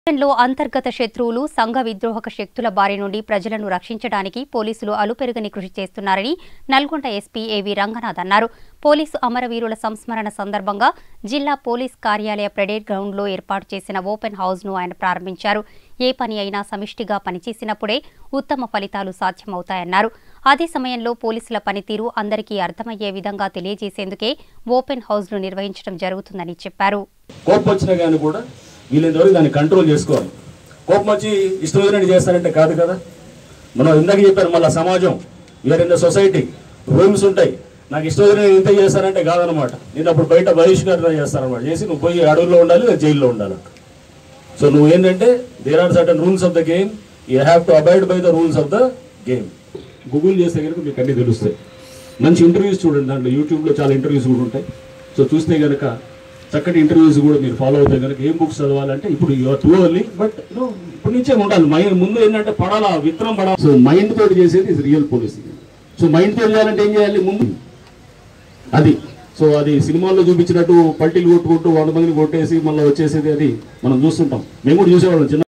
దేశంలో అంతర్గత శత్రువులు సంఘ విద్రోహక శక్తుల బారి నుండి ప్రజలను రక్షించడానికి పోలీసులు అలుపెరుగని కృషి చేస్తున్నారని నల్గొండ ఎస్పీ ఏవి రంగనాథ్ అన్నారు పోలీసు అమరవీరుల సంస్మరణ సందర్భంగా జిల్లా పోలీస్ కార్యాలయ పరేడ్ గ్రౌండ్లో ఏర్పాటు చేసిన ఓపెన్ హౌస్ను ఆయన ప్రారంభించారు ఏ పని అయినా సమిష్టిగా పనిచేసినప్పుడే ఉత్తమ ఫలితాలు సాధ్యమవుతాయన్నారు అదే సమయంలో పోలీసుల పనితీరు అందరికీ అర్థమయ్యే విధంగా తెలియజేసేందుకే ఓపెన్ హౌస్ను నిర్వహించడం జరుగుతుందని చెప్పారు కోపం వచ్చినా కానీ కూడా వీళ్ళంత వరకు దాన్ని కంట్రోల్ చేసుకోవాలి కోపం వచ్చి ఇష్టం వచ్చినట్టు చేస్తారంటే కాదు కదా మనం ఇందాక చెప్పాను మళ్ళీ సమాజం we are in the society rules ఉంటాయి నాకు ఇష్టం వచ్చినట్టు ఇంత చేస్తానంటే కాదనమాట నేను అప్పుడు బయట బహిష్కరణ చేస్తానమాట చేసి నువ్వు పోయి అడవుల్లో ఉండాలి లేదా జైల్లో ఉండాలంట సో నువ్వు ఏంటంటే there are certain rules of the game you have to abide by the rules of the game Google చేస్తే కనుక మీకు అన్ని తెలుస్తాయి మంచి ఇంటర్వ్యూస్ చూడండి దాంట్లో యూట్యూబ్లో చాలా ఇంటర్వ్యూస్ కూడా ఉంటాయి సో చూస్తే కనుక చక్కటి ఇంటర్వ్యూస్ కూడా మీరు ఫాలో అవుతే కనుక ఏం బుక్స్ చదవాలంటే ఇప్పుడు యువర్ టూ అర్లీ బట్ ఇప్పటి నుంచే ఉండాలి మైండ్ ముందు ఏంటంటే పడాలా విత్తనం పడాలి సో మైండ్ తోటి చేసేది is real policing so mind తోటి చేయాలంటే ఏం చేయాలి ముందు అది సో అది సినిమాల్లో చూపించినట్టు పల్టీలు కొట్టుకుంటూ వంద మందిని కొట్టేసి మళ్ళీ వచ్చేసేది అది మనం చూస్తుంటాం మేము కూడా చూసేవాళ్ళం చిన్న